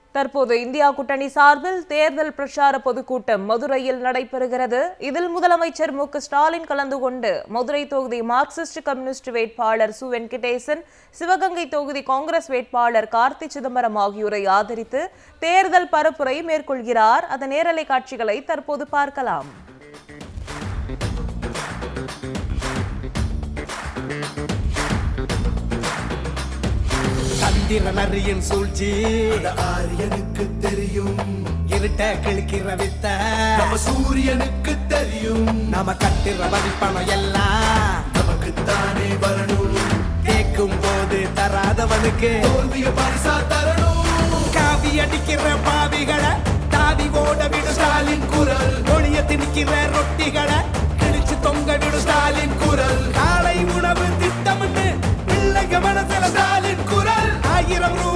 தற்போது இந்தியா கூட்டணி சார்பில் தேர்தல் பிரச்சார பொதுக்கூட்டம் மதுரையில் நடைபெறுகிறது இதில் முதலமைச்சர் மு க ஸ்டாலின் கலந்து கொண்டு மதுரை தொகுதி மார்க்சிஸ்ட் கம்யூனிஸ்ட் வேட்பாளர் சு வெங்கடேசன் சிவகங்கை தொகுதி காங்கிரஸ் வேட்பாளர் கார்த்தி சிதம்பரம் ஆகியோரை ஆதரித்து தேர்தல் பரப்புரை மேற்கொள்கிறார் அதன் நேரலை காட்சிகளை தற்போது பார்க்கலாம் சந்திர நரியின் சூழ்ச்சி அந்த ஆரியனுக்கு தெரியும் இருட்ட கிழிக்கிற வித்த நம்ம சூரியனுக்கு தெரியும் நாம கட்டுற வரிப்பணம் எல்லாம் நமக்குத்தானே வரணும் கேட்கும் போது தராதவனுக்கு தோல்விய பரிசா தரணும் காவி அடிக்கிற பாவிகளை தாவி ஓட விடு ஸ்டாலின் குரல் ஒளிய திணிக்கிற ரொட்டிகளை கிழிச்சு தொங்க விடு ஸ்டாலின் குரல் காலை உணவு திட்டம்னு பிள்ளைங்க மனசுல ஸ்டாலின் குரல் ஆயிரம் ரூபாய்